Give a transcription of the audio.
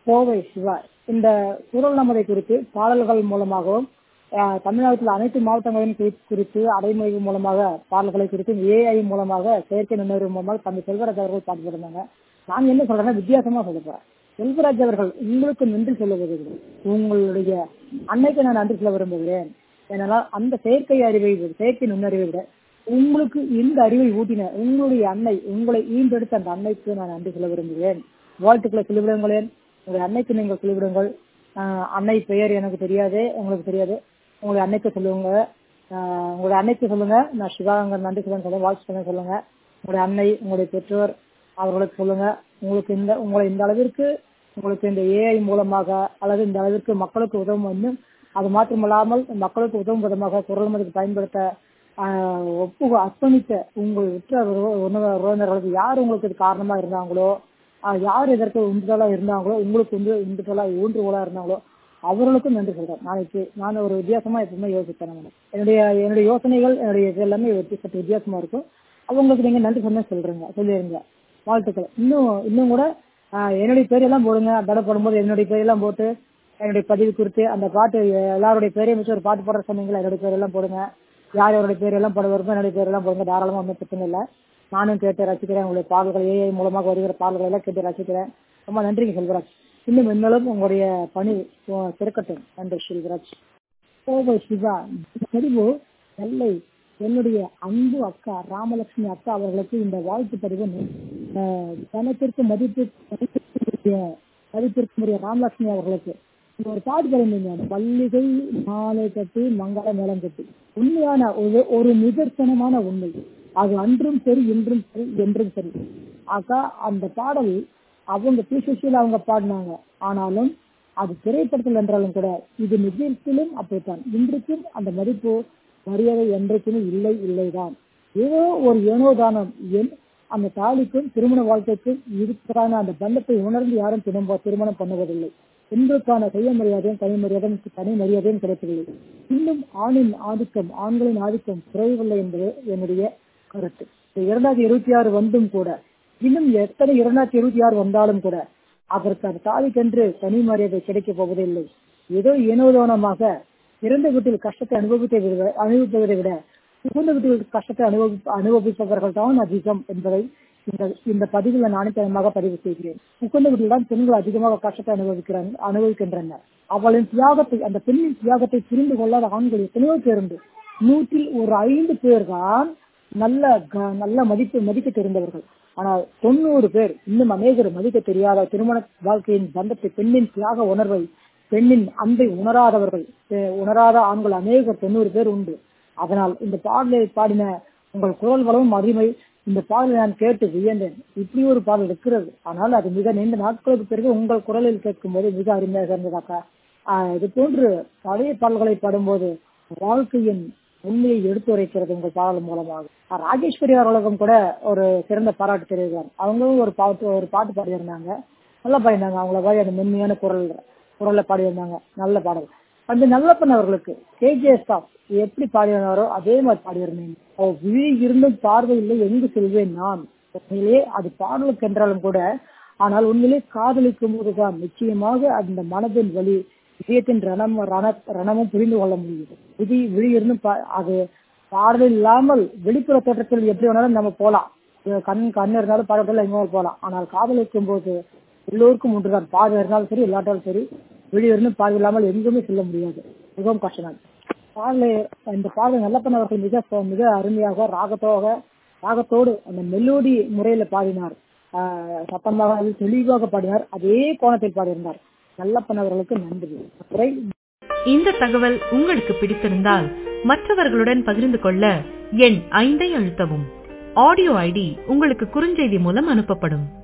கோவை சிவா இந்த குரல் நமதை குறித்து பாடல்கள் மூலமாகவும் அஹ், தமிழ்நாட்டில் அனைத்து மாவட்டங்களையும் குறி- குறித்து அடைமொழி மூலமாக பாடல்களை குறித்து ஏஐ மூலமாக செயற்கை நுண்ணறிவு மூலமாக தம்பி செல்வராஜ் அவர்கள் பாடுபடுறாங்க நான் என்ன சொல்றேன்னா வித்தியாசமா சொல்ல போறேன் செல்வராஜ் அவர்கள் உங்களுக்கு நன்றி சொல்ல விரும்புகிறேன் உங்களுடைய அன்னைக்கு நான் நன்றி சொல்ல விரும்புகிறேன் ஏனென்றால் அந்த செயற்கை அறிவை விட செயற்கை நுண்ணறிவை விட உங்களுக்கு இந்த அறிவை ஊட்டின உங்களுடைய அன்னை உங்களை ஈண்டெடுத்த அந்த அன்னைக்கு நான் நன்றி சொல்ல விரும்புகிறேன் வாழ்த்துக்களை சொல்லிவிடுங்களேன் உங்களுடைய அன்னைக்கு நீங்கள் சொல்லிவிடுங்கள் ஆஹ் அன்னை பெயர் எனக்கு தெரியாது உங்களுக்கு தெரியாது உங்களுடைய அன்னைக்கு சொல்லுங்க ஆஹ் உங்களுடைய அன்னைக்கு சொல்லுங்க நான் சிவாங்க நன்றி சொல்லுங்க சொல்லுங்க வாழ்த்து சொல்லுங்க சொல்லுங்க உங்களுடைய அன்னை உங்களுடைய பெற்றோர் அவர்களுக்கு சொல்லுங்க உங்களுக்கு இந்த உங்களை இந்த அளவிற்கு உங்களுக்கு இந்த ஏஐ மூலமாக அல்லது இந்த அளவிற்கு மக்களுக்கு உதவும் இன்னும் அது மாத்திரமல்லாமல் மக்களுக்கு உதவும் விதமாக குரல் மதிக்கு பயன்படுத்த ஆஹ் ஒப்பு அர்ப்பணித்த உங்கள் உற்ற உறவு- உறவு- உறவினர்களுக்கு யார் உங்களுக்கு இது காரணமா இருந்தாங்களோ ஆஹ் யார் இதற்கு உந்துதலா இருந்தாங்களோ உங்களுக்கு வந்து உந்துதலா ஊன்றுகோலா இருந்தாங்களோ அவர்களுக்கும் நன்றி சொல்றேன் நாளைக்கு நான் ஒரு வித்தியாசமா எப்பவுமே யோசிப்பேன் நான். என்னுடைய என்னுடைய யோசனைகள் என்னுடைய இது எல்லாமே வித்தி- சற்று வித்தியாசமா இருக்கும் அவங்களுக்கு நீங்க நன்றி சொன்ன சொல்றீங்க சொல்லிடுங்க வாழ்த்துக்கள் இன்னும் இன்னும் கூட ஆஹ் என்னுடைய பேரெல்லாம் போடுங்க தடை போடும்போது என்னுடைய பேரெல்லாம் போட்டு என்னுடைய பதிவு குறித்து அந்த பாட்டு எல்லாருடைய பேரையும் வச்சு ஒரு பாட்டு போடுற சொன்னீங்களா என்னுடைய பேரெல்லாம் போடுங்க யார் யாருடைய பேரெல்லாம் போட வருமோ என்னுடைய பேரெல்லாம் போடுங்க தாராளமா ஒன்றும் பிரச்சனை இல்லை நானும் கேட்டு ரசிக்கிறேன் உங்களுடைய பாடல்கள் ஏஐ மூலமாக வருகிற பாடல்கள் எல்லாம் கேட்டு ரசிக்கிறேன் ரொம்ப நன்றிங்க செல்வராஜ் இன்னும் மென்மேலும் உங்களுடைய பணி உ- சிறக்கட்டும் நன்றி செல்வராஜ் கோவை சிவா இந்த பதிவு நெல்லை என்னுடைய அன்பு அக்கா ராமலட்சுமி அக்கா அவர்களுக்கு இந்த வாழ்த்து பதிவு அஹ், தனத்திற்கு மதிப்பு மதிப்பிற்குரிய மதிப்பிற்குரிய ராமலட்சுமி அவர்களுக்கு இந்த ஒரு பாட்டு பாருங்க பள்ளிகை மாலை கட்டி மங்கள மேளம் கட்டி உண்மையான ஒரு ஒரு நிதர்சனமான உண்மை அது அன்றும் சரி இன்றும் சரி என்றும் சரி அக்கா அந்த பாடல் அவங்க பிசிசியில் அவங்க பாடினாங்க ஆனாலும் அது திரைப்படத்தில் என்றாலும் கூட இது நிஜத்திலும் அப்படித்தான் இன்றைக்கும் அந்த மதிப்பு மரியாதை என்றைக்குமே இல்லை இல்லைதான் ஏதோ ஒரு ஏனோதானம் என் அந்த தாலிக்கும் திருமண வாழ்க்கைக்கும் இருக்கிறான அந்த பந்தத்தை உணர்ந்து யாரும் திரும்ப திருமணம் பண்ணுவதில்லை பெண்களுக்கான கைய மரியாதையும் தனி மரியாதையும் தனி மரியாதையும் கிடைக்கவில்லை இன்னும் ஆணின் ஆதிக்கம் ஆண்களின் ஆதிக்கம் குறையவில்லை என்பது என்னுடைய கருத்து இந்த இரண்டாயிரத்தி இருபத்தி ஆறு வந்தும் கூட இன்னும் எத்தனை இரண்டாயிரத்தி இருபத்தி ஆறு வந்தாலும் கூட அதற்கு அந்த தாலிக்கென்று தனி மரியாதை கிடைக்கப் போவதில்லை ஏதோ ஏனோதானமாக இறந்த வீட்டில் கஷ்டத்தை அனுபவித்தை விட அனுபவிப்பதை விட புகுந்த வீட்டில் கஷ்டத்தை அனுபவி அனுபவிப்பவர்கள் தான் அதிகம் என்பதை இந்த இந்த பதிவில் நான் அனைத்தமாக பதிவு செய்கிறேன் புகுந்த வீட்டில் தான் பெண்கள் அதிகமாக கஷ்டத்தை அனுபவிக்கிறாங்க அனுபவிக்கின்றனர் அவளின் தியாகத்தை அந்த பெண்ணின் தியாகத்தை புரிந்து கொள்ளாத ஆண்கள் எத்தனையோ பேர் உண்டு நூற்றில் ஒரு ஐந்து பேர் தான் நல்ல க- நல்ல மதிப்பு மதிக்க தெரிந்தவர்கள் ஆனால் தொண்ணூறு பேர் இன்னும் அநேகர் மதிக்க தெரியாத திருமண வாழ்க்கையின் பந்தத்தை பெண்ணின் தியாக உணர்வை பெண்ணின் அன்பை உணராதவர்கள் அஹ் உணராத ஆண்கள் அநேகர் தொண்ணூறு பேர் உண்டு அதனால் இந்த பாடலை பாடின உங்கள் குரல் வளமும் மகிமை இந்த பாடலை நான் கேட்டு வியந்தேன் இப்படி ஒரு பாடல் இருக்கிறது ஆனால் அது மிக நீண்ட நாட்களுக்கு பிறகு உங்கள் குரலில் கேட்கும்போது மிக அருமையாக இருந்ததாக்கா ஆஹ் இது போன்று பழைய பாடல்களை பாடும்போது வாழ்க்கையின் உண்மையை எடுத்துரைக்கிறது உங்கள் பாடல் மூலமாக ஆஹ் ராஜேஸ்வரி அவர்களுக்கும் கூட ஒரு சிறந்த பாராட்டு தெரிவிக்கிறார் அவங்களும் ஒரு பாட்டு ஒரு பாட்டு பாடியிருந்தாங்க நல்லா பாடினாங்க அவங்கள மாதிரி அந்த மென்மையான குரல் குரல்ல பாடியிருந்தாங்க நல்ல பாடல் அந்த நல்லப்பன் அவர்களுக்கு கேஜிஎஸ் ஸ்டாப் எப்படி பாடினாரோ அதே மாதிரி பாடியிருந்தீங்க அவர் விழி இருந்தும் பார்வை இல்லை எங்கு செல்வேன் நான் உண்மையிலே அது பாடலுக்கு என்றாலும் கூட ஆனால் உண்மையிலே காதலிக்கும் போதுதான் நிச்சயமாக அந்த மனதின் வழி இதயத்தின் ரணம் ரண ரணமும் புரிந்து கொள்ள முடியுது விதி விழி இருந்தும் பா- அது பாடல் இல்லாமல் வெளிப்புற தோற்றத்தில் எப்படி வேணாலும் நம்ம போலாம் இது கண் கண் இருந்தாலும் பார்வையில் எங்க வேணாலும் போலாம் ஆனால் காதலிக்கும் போது எல்லோருக்கும் ஒன்றுதான் பார்வை இருந்தாலும் சரி இல்லாட்டாலும் சரி வெளியிருந்து பார்வை இல்லாமல் எங்குமே செல்ல முடியாது மிகவும் கஷ்டம் பாடலை இந்த பாடலை நல்லப்பன் அவர்கள் மிக மிக அருமையாக ராகத்தோக ராகத்தோடு அந்த மெலோடி முறையில பாடினார் ஆஹ் சத்தமாக அது தெளிவாக பாடினார் அதே கோணத்தில் பாடியிருந்தார் நல்லப்பன் அவர்களுக்கு நன்றி அப்புறம் இந்த தகவல் உங்களுக்கு பிடித்திருந்தால் மற்றவர்களுடன் பகிர்ந்து கொள்ள எண் ஐந்தை அழுத்தவும் ஆடியோ ஐடி உங்களுக்கு குறுஞ்செய்தி மூலம் அனுப்பப்படும்